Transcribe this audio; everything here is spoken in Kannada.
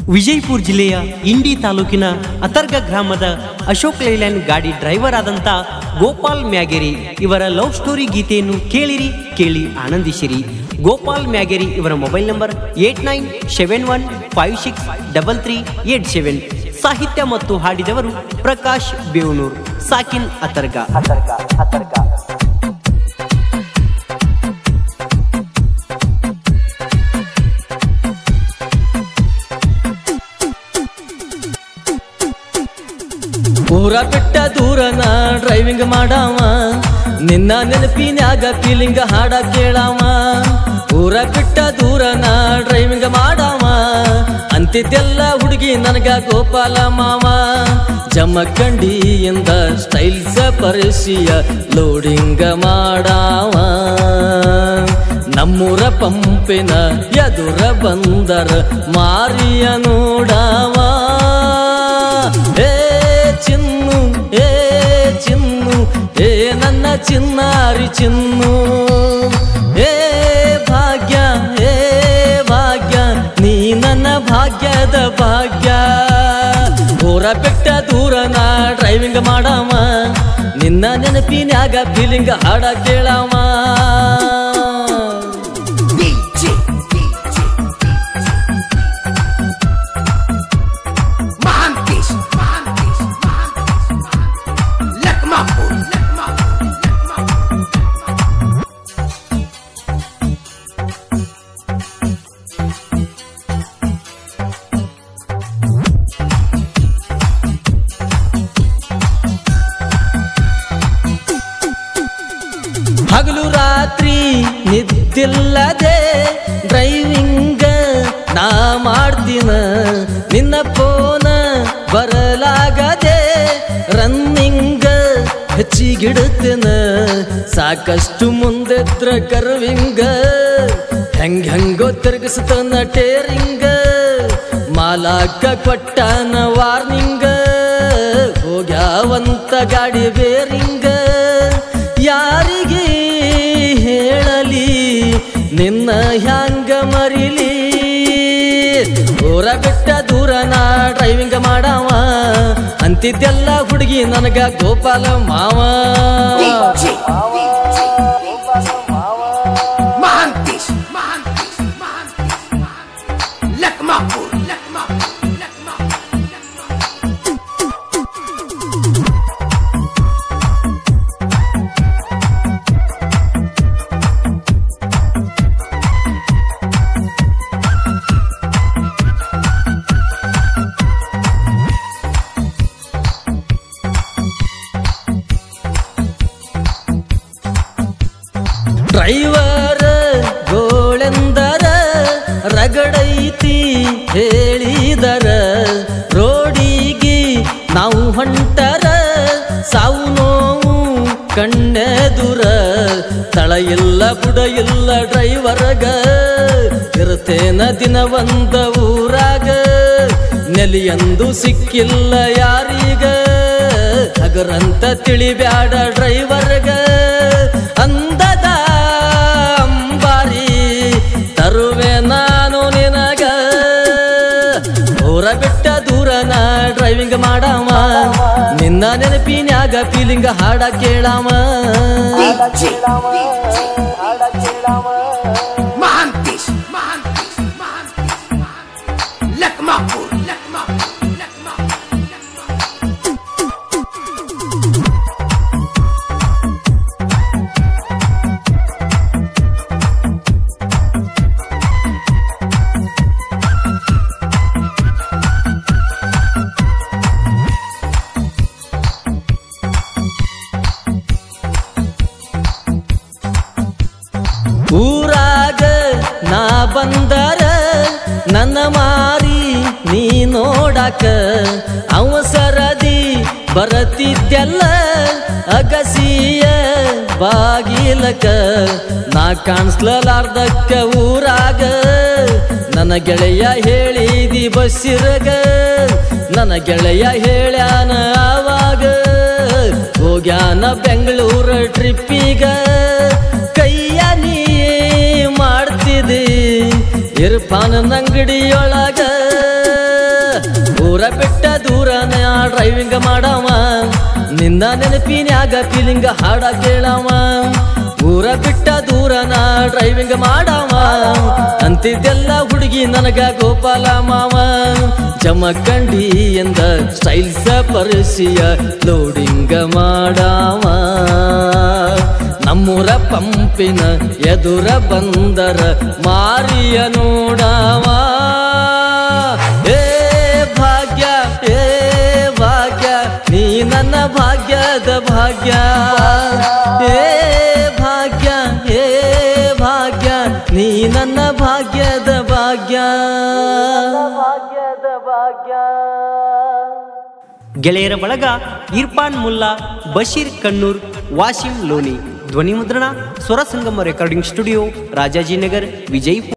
ವಿಜಯಪುರ ಜಿಲ್ಲೆಯ ಇಂಡಿ ತಾಲೂಕಿನ ಅತರ್ಗ ಗ್ರಾಮದ ಅಶೋಕ್ ಲೈಲ್ಯಾಂಡ್ ಗಾಡಿ ಡ್ರೈವರ್ ಆದಂತ ಗೋಪಾಲ್ ಮ್ಯಾಗೇರಿ ಇವರ ಲವ್ ಸ್ಟೋರಿ ಗೀತೆಯನ್ನು ಕೇಳಿರಿ ಕೇಳಿ ಆನಂದಿಸಿರಿ ಗೋಪಾಲ್ ಮ್ಯಾಗೇರಿ ಇವರ mobile number eight nine seven one five six double three eight seven ಸಾಹಿತ್ಯ ಮತ್ತು ಹಾಡಿದವರು ಪ್ರಕಾಶ್ ಬೇವನೂರ್ ಸಾಕಿನ್ ಅತರ್ಗ ಊರ ಬಿಟ್ಟ ದೂರನ ಡ್ರೈವಿಂಗ್ ಮಾಡಾವ ನಿನ್ನ ನೆನಪಿನ್ಯಾಗ ಫೀಲಿಂಗ್ ಹಾಡ ಕೇಳಾವ ಊರ ಬಿಟ್ಟ ದೂರನ ಡ್ರೈವಿಂಗ್ ಮಾಡಾವ ಅಂತಿದ್ದೆಲ್ಲ ಹುಡುಗಿ ನನಗ ಗೋಪಾಲ ಮಾವ ಜಮಖಂಡಿಯಿಂದ ಸ್ಟೈಲ್ಸ ಪರಿಸಿಯ ಲೋಡಿಂಗ ಮಾಡಾವ ನಮ್ಮೂರ ಪಂಪಿನ ಎದುರ ಬಂದರ ಮಾರಿಯ ನೋಡಾವ ಏ ಚಿನ್ನು ಏ ಚಿನ್ನು ಏ ನನ್ನ ಚಿನ್ನಾರಿ ಚಿನ್ನು ಏ ಭಾಗ್ಯ ಏ ಭಾಗ್ಯ ನೀ ನನ್ನ ಭಾಗ್ಯದ ಭಾಗ್ಯ ಊರ ಬಿಟ್ಟ ದೂರ ನಾ ಡ್ರೈವಿಂಗ್ ಮಾಡಾವ ನಿನ್ನ ನೆನಪಿನ್ಯಾಗ ಫೀಲಿಂಗ್ ಹಾಡ ಕೇಳಾವ DJ, DJ, Mahankish, Mahankish, Mahankish, Lakmapur, Lakmapur, Lakmapur. ಹಗಲು ರಾತ್ರಿ ನಿದ್ದಿಲ್ಲದೆ ಡ್ರೈವಿಂಗ್ ನಾ ಮಾಡ್ತೀನ ನಿನ್ನ ಫೋನ ಬರಲಾಗದೆ ರನ್ನಿಂಗ್ ಹೆಚ್ಚಿಗಿಡುತ್ತೇನ ಸಾಕಷ್ಟು ಮುಂದೆತ್ರ ಕರ್ವಿಂಗ ಹೆಂಗ್ ಹೆಂಗೋ ತಿರುಗಿಸ್ತನ ಟೇರಿಂಗ್ ಮಾಲಾಕ ಕೊಟ್ಟನ ವಾರ್ನಿಂಗ್ ಹೋಗ್ಯಾವಂತ ಗಾಡಿ ಬೇರಿಂಗ ಯಾರಿಗೆ ಹೇಳಲಿ ನಿನ್ನ ಹ್ಯಾಂಗ ಮರಿಲಿ ಊರ ಬಿಟ್ಟ ದೂರ ನಾ ಡ್ರೈವಿಂಗ್ ಮಾಡಾವ ಅಂತಿದ್ದೆಲ್ಲ ಹುಡುಗಿ ನನಗ ಗೋಪಾಲ ಮಾವ DJ, DJ, Mahankish, Mahankish, Mahankish, Lakmapur, Lakmapur, Lakmapur, Lakmapur. Driver ಗೋಳೆಂದರ ರಗಡೈತಿ ಹೇಳಿದರ ರೋಡಿಗೆ ನಾವು ಹೊಂಟರ ಸಾವು ನೋವು ಕಣ್ಣೆದುರ ತಳ ಇಲ್ಲ ಬುಡ ಇಲ್ಲ ಡ್ರೈವರ್ಗ ಇರ್ತೇನ ದಿನ ಒಂದ ಊರಾಗ ನೆಲಿಯಂದು ಸಿಕ್ಕಿಲ್ಲ ಯಾರೀಗ ಹಗರಂತ ತಿಳಿಬ್ಯಾಡ ಡ್ರೈವರ್ಗ ಅಂದದ ಅಂಬಾರಿ ತರುವೆ ನಾನು ನಿನಗ ಊರ ಬಿಟ್ಟ ದೂರ ನಾ ಡ್ರೈವಿಂಗ್ ಮಾಡಾವ ನಿನ್ನ ನೆನಪಿನ್ಯಾಗ ಫೀಲಿಂಗ್ ಹಾಡ ಕೇಳಾವ DJ, DJ, Mahankish, Mahankish, Mahankish, Lakmapur, Lakmapur, Lakmapur, Lakmapur. ಊರಾಗ ನಾ ಬಂದರ ನನ್ನ ಮಾರಿ ನೀ ನೋಡಾಕ ಅವಸರದಿ ಬರತಿದ್ದೆಲ್ಲ ಅಗಸಿಯ ಬಾಗಿಲಕ ನಾ ಕಾಣಿಸ್ಲಾರ್ದಕ್ಕ ಊರಾಗ ನನ್ನ ಗೆಳೆಯ ಹೇಳಿದಿ ಬಸ್ಸಿರಗ ನನ್ನ ಗೆಳೆಯ ಹೇಳ್ಯಾನ ಆವಾಗ ಹೋಗ್ಯಾನ ಬೆಂಗಳೂರ ಟ್ರಿಪ್ಪಿಗ ಕೈಯ ನೀ ಮಾಡ್ತಿದಿ ಇರ್ಫಾನ್ ಅಂಗಡಿಯೊಳಗ ಡ್ರೈವಿಂಗ್ ಮಾಡವ ನಿನ್ನ ನೆನಪಿನ್ಯಾಗ ಫೀಲಿಂಗ ಹಾಡ ಕೇಳವ ಊರ ಬಿಟ್ಟ ದೂರನ ಡ್ರೈವಿಂಗ್ ಮಾಡವ ಅಂತಿದ್ದೆಲ್ಲ ಹುಡುಗಿ ನನಗ ಗೋಪಾಲ ಮಾವ ಜಮಖಂಡಿ ಎಂದ ಸ್ಟೈಲ್ಸ ಪರಿಸಿಯ ಲೋಡಿಂಗ ಮಾಡವ ನಮ್ಮೂರ ಪಂಪಿನ ಎದುರ ಬಂದರ ಮಾರಿಯ ನೋಡವ ಏ ಭಾಗ್ಯ ಏ ಭಾಗ್ಯ ನೀ ನನ್ನ ಭಾಗ್ಯದ ಭಾಗ್ಯ ಏ ಭಾಗ್ಯ ಏ ಭಾಗ್ಯ ನೀ ನನ್ನ ಭಾಗ್ಯದ ಭಾಗ್ಯ ಭಾಗ್ಯದ ಭಾಗ್ಯ ಗೆಳೆಯರ ಬಳಗ ಇರ್ಫಾನ್ ಮುಲ್ಲಾ ಬಶೀರ್ ಕಣ್ಣೂರ್ ವಾಸಿಂ ಲೋನಿ ಧ್ವನಿ ಮುದ್ರಣ ಸ್ವರ ಸಂಗಮ ರೆಕಾರ್ಡಿಂಗ್ ಸ್ಟುಡಿಯೋ ರಾಜಾಜಿನಗರ್ ವಿಜಯಪುರ